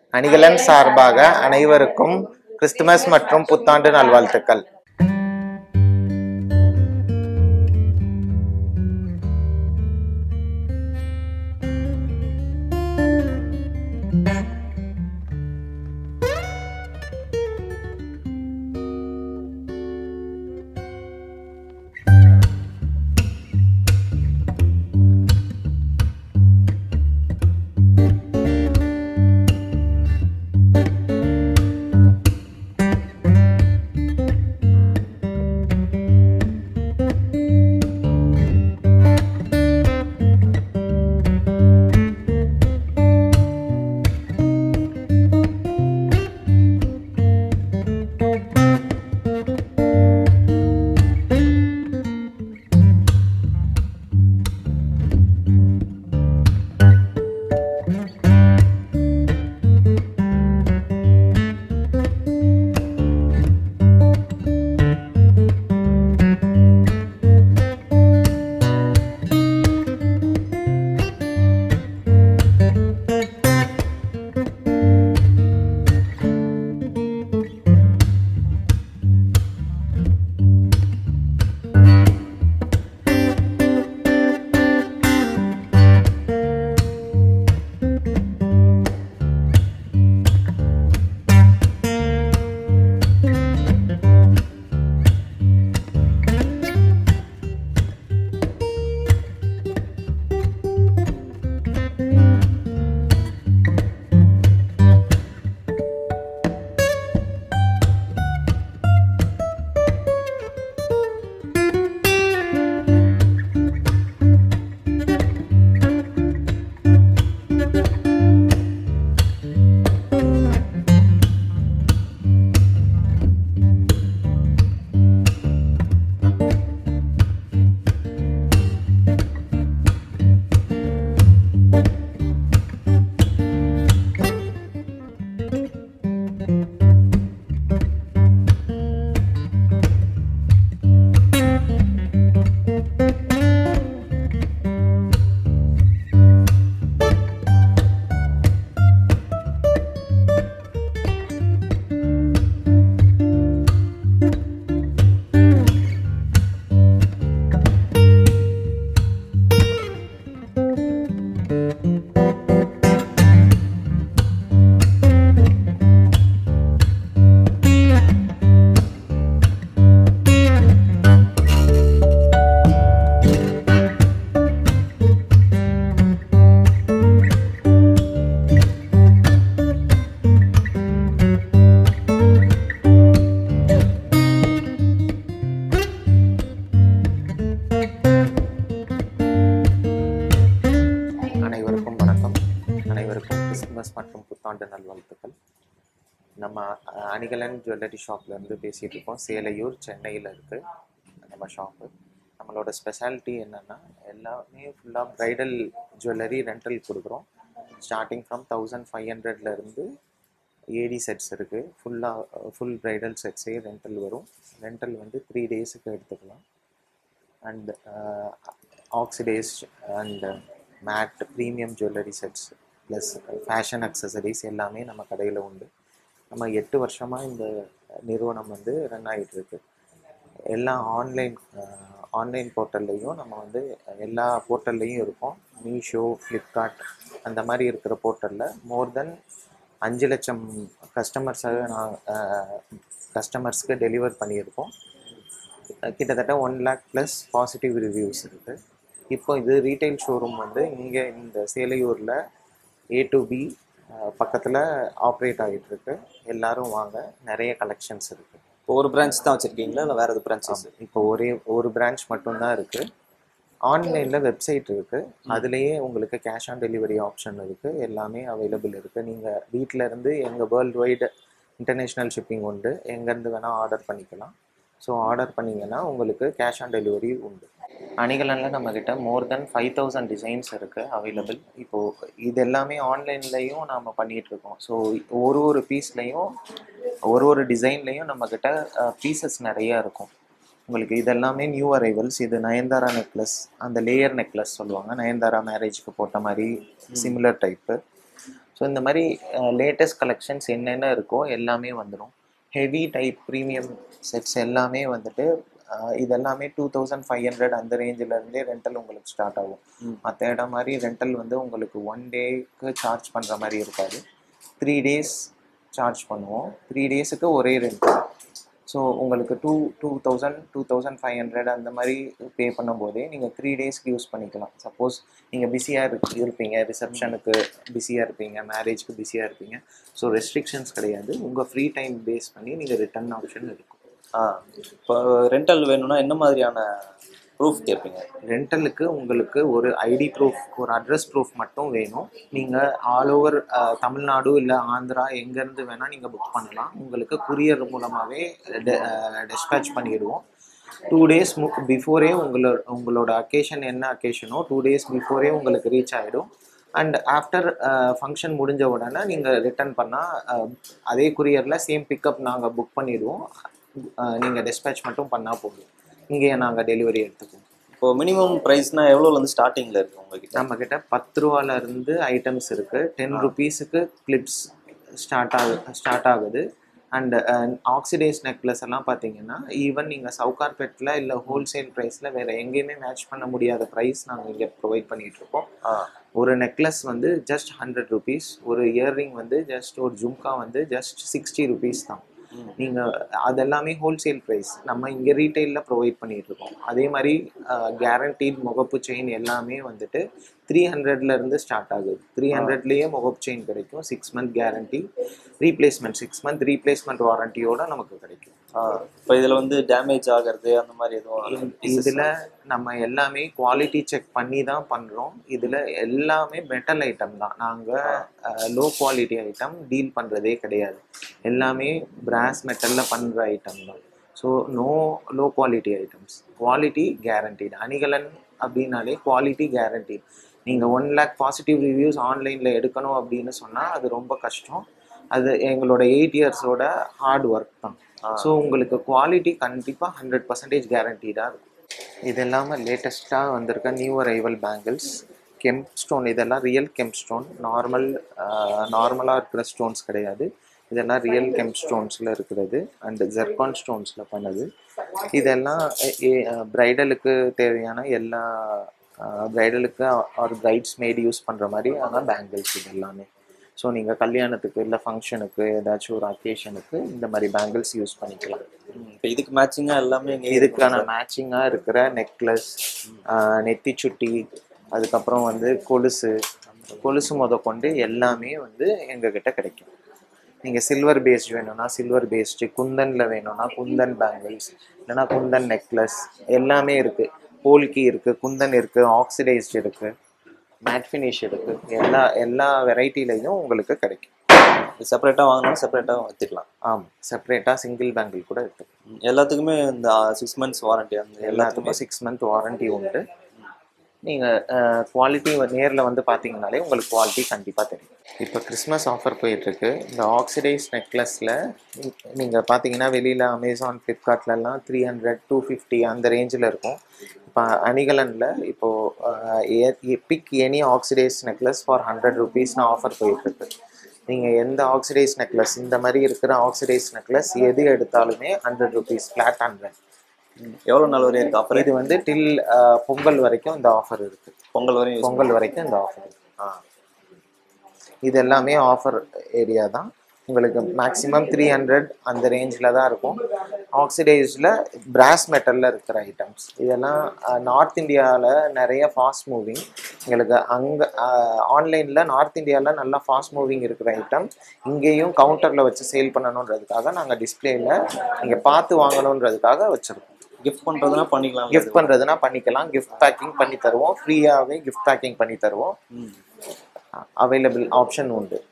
அணிகலன் சார்பாக அனைவருக்கும் கிறிஸ்துமஸ் மற்றும் புத்தாண்டு நல்வாழ்த்துக்கள் அனைவருக்கும் வணக்கம் அனைவருக்கும் கிறிஸ்துமஸ் மற்றும் புத்தாண்டு நல்வாழ்த்துக்கள் நம்ம அஹ், அணிகலன் ஜுவல்லரி ஷாப்ல இருந்து பேசிட்டு இருக்கோம் சேலையூர் சென்னையில் இருக்கு நம்ம ஷாப்பு நம்மளோட ஸ்பெஷாலிட்டி என்னன்னா எல்லாமே ஃபுல்லாக ப்ரைடல் ஜுவல்லரி ரெண்டல் கொடுக்குறோம் ஸ்டார்டிங் ஃப்ரம் தௌசண்ட் ஃபைவ் ஹண்ட்ரட்லேருந்து ஏடி செட்ஸ் இருக்குது ஃபுல்லாக ஃபுல் ப்ரைடல் செட்ஸே ரெண்டல் வரும் ரெண்டல் வந்து த்ரீ டேஸுக்கு எடுத்துக்கலாம் and oxidise and matte premium jewellery sets plus fashion accessories எல்லாமே நம்ம கடையில் உண்டு நம்ம எட்டு வருஷமாக இந்த நிறுவனம் வந்து ரன் ஆகிட்டு இருக்கு எல்லா ஆன்லைன் ஆன்லைன் போர்ட்டல்லையும் நம்ம வந்து எல்லா போர்ட்டல்லையும் இருக்கோம் மீஷோ ஃப்ளிப்கார்ட் அந்த மாதிரி இருக்கிற போர்ட்டலில் மோர் தென் அஞ்சு லட்சம் கஸ்டமர்ஸாக நான் கஸ்டமர்ஸ்க்கு டெலிவர் பண்ணியிருக்கோம் கிட்டத்தட்ட one lakh plus positive reviews இருக்குது இப்போ இது ரீட்டைல் ஷோரூம் வந்து இங்கே இந்த சேலையூரில் ஏ டு பி பக்கத்தில் ஆப்ரேட் ஆகிட்டு இருக்கு எல்லாரும் வாங்க நிறைய கலெக்ஷன்ஸ் இருக்குது இப்போ ஒரு பிரான்ச் தான் வச்சிருக்கீங்களா இல்லை வேற எது பிரான்ச்சஸ் இப்போ ஒரே ஒரு பிரான்ச் மட்டும்தான் இருக்குது ஆன்லைனில் வெப்சைட் இருக்குது அதுலேயே உங்களுக்கு கேஷ் ஆன் டெலிவரி ஆப்ஷன் இருக்குது எல்லாமே அவைலபிள் இருக்குது நீங்கள் வீட்டில் இருந்து எங்கள் வேர்ல்டு வைடு இன்டர்நேஷ்னல் ஷிப்பிங் உண்டு எங்கேருந்து வேணால் ஆர்டர் பண்ணிக்கலாம் ஸோ ஆர்டர் பண்ணிங்கன்னா உங்களுக்கு கேஷ் ஆன் டெலிவரி உண்டு அணிகலனில் நம்மக்கிட்ட more than five thousand designs இருக்குது அவைலபிள் இப்போது இது எல்லாமே ஆன்லைன்லேயும் நாம் பண்ணிகிட்ருக்கோம் ஸோ ஒரு ஒரு பீஸ்லேயும் ஒரு ஒரு டிசைன்லேயும் நம்மக்கிட்ட பீசஸ் நிறையா இருக்கும் உங்களுக்கு இதெல்லாமே நியூ அரைவல்ஸ் இது நயன்தாரா நெக்லஸ் அந்த லேயர் நெக்லஸ் சொல்லுவாங்க நயன்தாரா மேரேஜ்க்கு போட்ட மாதிரி சிமிலர் டைப்பு ஸோ இந்த மாதிரி லேட்டஸ்ட் கலெக்ஷன்ஸ் என்னென்ன இருக்கோ எல்லாமே வந்துடும் ஹெவி டைப் ப்ரீமியம் செட்ஸ் எல்லாமே வந்துட்டு அஹ், இதெல்லாமே டூ தௌசண்ட் ஃபைவ் ஹண்ட்ரட் அந்த ரேஞ்சிலேருந்தே ரெண்டல் உங்களுக்கு ஸ்டார்ட் ஆகும் ம். மற்ற இடம் மாதிரி ரெண்டல் வந்து உங்களுக்கு ஒன் டேக்கு சார்ஜ் பண்ணுற மாதிரி இருக்காது த்ரீ டேஸ் சார்ஜ் பண்ணுவோம் த்ரீ டேஸுக்கு ஒரே ரெண்டல் ஸோ உங்களுக்கு two two thousand two thousand five hundred அந்த மாதிரி பே பண்ணும்போதே நீங்கள் த்ரீ டேஸ்க்கு யூஸ் பண்ணிக்கலாம் சப்போஸ் நீங்கள் பிஸியாக இருப்பீங்க ரிசப்ஷனுக்கு பிஸியாக இருப்பீங்க மேரேஜ்க்கு பிஸியாக இருப்பீங்க ஸோ ரெஸ்ட்ரிக்ஷன்ஸ் கிடையாது உங்கள் ஃப்ரீ டைம் பேஸ் பண்ணி நீங்கள் ரிட்டர்ன் ஆப்ஷன் இருக்கும் ஆ இப்போ ரெண்டல் வேணும்னா என்ன மாதிரியான ப்ரூஃப் கேட்பீங்க ரெண்டலுக்கு உங்களுக்கு ஒரு ஐடி ப்ரூஃப் ஒரு அட்ரஸ் ப்ரூஃப் மட்டும் வேணும் நீங்கள் ஆல் ஓவர் தமிழ்நாடு இல்லை ஆந்திரா எங்கேருந்து வேணால் நீங்கள் புக் பண்ணலாம் உங்களுக்கு குரியர் மூலமாகவே டிஸ்பேச் பண்ணிடுவோம் டூ டேஸ் பிஃபோரே உங்களோட உங்களோட அக்கேஷன் என்ன அக்கேஷனோ டூ டேஸ் பிஃபோரே உங்களுக்கு ரீச் ஆகிடும் அண்ட் ஆஃப்டர் ஃபங்க்ஷன் முடிஞ்ச உடனே நீங்கள் ரிட்டர்ன் பண்ணால் அதே குரியரில் சேம் பிக்கப் நாங்கள் புக் பண்ணிடுவோம் நீங்கள் டிஸ்பேச் மட்டும் பண்ணால் போதும் இங்கேயே நாங்கள் டெலிவரி எடுத்துக்குவோம் இப்போ மினிமம் ப்ரைஸ்னா எவ்வளோலேருந்து ஸ்டார்டிங்கில் இருக்கு உங்ககிட்ட நம்ம கிட்ட பத்து ரூபால இருந்து ஐட்டம்ஸ் இருக்கு டென் ருபீஸுக்கு கிளிப்ஸ் ஸ்டார்ட் ஆகு ஸ்டார்ட் ஆகுது அண்ட் ஆக்சிடைஸ் நெக்லஸ் எல்லாம் பார்த்தீங்கன்னா ஈவன் நீங்கள் சவுகார்பேட்டில் இல்லை ஹோல்சேல் ப்ரைஸில் வேறு எங்கேயுமே மேட்ச் பண்ண முடியாத ப்ரைஸ் நாங்கள் இங்கே ப்ரொவைட் பண்ணிட்டு இருக்கோம் ஆ ஒரு நெக்லஸ் வந்து ஜஸ்ட் ஹண்ட்ரட் ருபீஸ் ஒரு இயர்ரிங் வந்து ஜஸ்ட் ஒரு ஜும்கா வந்து ஜஸ்ட் சிக்ஸ்டி ருபீஸ் தான் ம். நீங்கள் அதெல்லாமே ஹோல்சேல் ப்ரைஸ் நம்ம இங்கே ரீட்டெயிலில் ப்ரொவைட் பண்ணிட்டு இருக்கோம் அதே மாதிரி கேரண்டீட் முகப்பு செயின் எல்லாமே வந்துட்டு த்ரீ இருந்து ஸ்டார்ட் ஆகுது த்ரீ ஹண்ட்ரட்லேயே முகப்பு செயின் கிடைக்கும் six month guarantee replacement six month replacement வாரண்டியோட நமக்கு கிடைக்கும் ஆ இப்போ இதில் வந்து டேமேஜ் ஆகிறது அந்த மாதிரி எதுவும் இதில் நம்ம எல்லாமே குவாலிட்டி செக் பண்ணி தான் பண்ணுறோம் இதில் எல்லாமே மெட்டல் ஐட்டம் தான் நாங்கள் லோ குவாலிட்டி ஐட்டம் டீல் பண்ணுறதே கிடையாது எல்லாமே பிராஸ் மெட்டலில் பண்ணுற ஐட்டம் தான் so no low quality items quality guaranteed Anikalan அப்படின்னாலே குவாலிட்டி கேரண்டீட் நீங்கள் ஒன் லேக் பாசிட்டிவ் ரிவ்யூஸ் ஆன்லைனில் எடுக்கணும் அப்படின்னு சொன்னால் அது ரொம்ப கஷ்டம் அது எங்களோட எயிட் இயர்ஸோட ஹார்ட் ஒர்க் தான் ஸோ உங்களுக்கு குவாலிட்டி கண்டிப்பாக ஹண்ட்ரட் பர்சன்டேஜ் கேரண்டீடாக இருக்கும் இது இல்லாமல் லேட்டஸ்ட்டாக வந்திருக்க new arrival bangles gem stone இதெல்லாம் ரியல் கெம் ஸ்டோன் நார்மல் நார்மலாக இருக்கிற ஸ்டோன்ஸ் கிடையாது இதெல்லாம் ரியல் கெம் ஸ்டோன்ஸில் இருக்கிறது அண்ட் ஜெர்கான் ஸ்டோன்ஸில் பண்ணது இதெல்லாம் ப்ரைடலுக்கு தேவையான எல்லா ப்ரைடலுக்கு ஆர் பிரைட்ஸ் மேட் யூஸ் பண்ணுற மாதிரி ஆனால் பேங்கிள்ஸ் இது எல்லாமே ஸோ நீங்கள் கல்யாணத்துக்கு இல்லை ஃபங்க்ஷனுக்கு ஏதாச்சும் ஒரு அக்கேஷனுக்கு இந்த மாதிரி பேங்கிள்ஸ் யூஸ் பண்ணிக்கலாம் இப்போ இதுக்கு மேட்சிங்காக எல்லாமே இங்கே இதுக்கான மேட்சிங்காக இருக்கிற நெக்லஸ் நெத்தி சுட்டி அதுக்கப்புறம் வந்து கொலுசு கொலுசு முத கொண்டு எல்லாமே வந்து எங்ககிட்ட கிடைக்கும் நீங்கள் சில்வர் பேஸ்ட் வேணும்னா சில்வர் பேஸ்டு குந்தனில் வேணும்னா குந்தன் பேங்கிள்ஸ் இல்லைன்னா குந்தன் நெக்லஸ் எல்லாமே இருக்குது போல்கி இருக்குது குந்தன் இருக்குது ஆக்சிடைஸ்டு இருக்குது மேட் ஃபினிஷ் இருக்குது எல்லா எல்லா வெரைட்டிலையும் உங்களுக்கு கிடைக்கும் செப்பரேட்டாக வாங்கினாலும் செப்பரேட்டாக வச்சுக்கலாம் ஆமாம் செப்பரேட்டாக சிங்கிள் பேங்கிள் கூட இருக்குது எல்லாத்துக்குமே இந்த சிக்ஸ் மந்த்ஸ் வாரண்டி அந்த எல்லாத்துக்குமே எல்லாத்துக்கும் சிக்ஸ் மந்த் வாரண்டி உண்டு நீங்கள் குவாலிட்டி நேரில் வந்து பார்த்தீங்கனாலே உங்களுக்கு குவாலிட்டி கண்டிப்பாக தெரியும் இப்போ கிறிஸ்மஸ் ஆஃபர் போயிட்டுருக்கு இந்த ஆக்சிடைஸ் நெக்லஸில் நீங்கள் பார்த்தீங்கன்னா வெளியில் அமேசான் ஃப்ளிப்கார்ட்லலாம் த்ரீ ஹண்ட்ரட் டூ ஃபிஃப்டி அந்த ரேஞ்சில் இருக்கும் இப்போ அணிகலனில் இப்போது pick any oxidise necklace for hundred ருபீஸ்னு ஆஃபர் போயிட்டுருக்கு நீங்கள் எந்த ஆக்சிடைஸ் நெக்லஸ் இந்த மாதிரி இருக்கிற ஆக்சிடைஸ் நெக்லஸ் எது எடுத்தாலுமே ஹண்ட்ரட் ருபீஸ் ஃப்ளாட் ஹண்ட்ரட் எவ்வளோ நாள் வரையும் இருக்கு ஆஃபர் இது வந்து டில் பொங்கல் வரைக்கும் இந்த ஆஃபர் இருக்கு பொங்கல் வரையும் use பொங்கல் வரைக்கும் இந்த ஆஃபர் இருக்கு பண்ணலாம். இது எல்லாமே ஆஃபர் ஏரியா தான் உங்களுக்கு மேக்ஸிமம் த்ரீ ஹண்ட்ரட் அந்த ரேஞ்சில் தான் இருக்கும் ஆக்சிடைஸில் பிராஸ் மெட்டலில் இருக்கிற ஐட்டம்ஸ் இதெல்லாம் நார்த் இந்தியாவில் நிறைய ஃபாஸ்ட் மூவிங் எங்களுக்கு அங்கே ஆன்லைனில் நார்த் இந்தியாவில் நல்லா ஃபாஸ்ட் மூவிங் இருக்கிற ஐட்டம் இங்கேயும் கவுண்டரில் வச்சு சேல் பண்ணணுன்றதுக்காக நாங்கள் டிஸ்பிளேயில் நீங்கள் பார்த்து வாங்கணுன்றதுக்காக வச்சுருக்கோம் கிஃப்ட் பண்ணுறதுனா பண்ணிக்கலாம் கிஃப்ட் பண்ணுறதுனா பண்ணிக்கலாம் கிஃப்ட் பேக்கிங் பண்ணி தருவோம் ஃப்ரீயாகவே கிஃப்ட் பேக்கிங் பண்ணி தருவோம் ம் அவைலபிள் ஆப்ஷன் உண்டு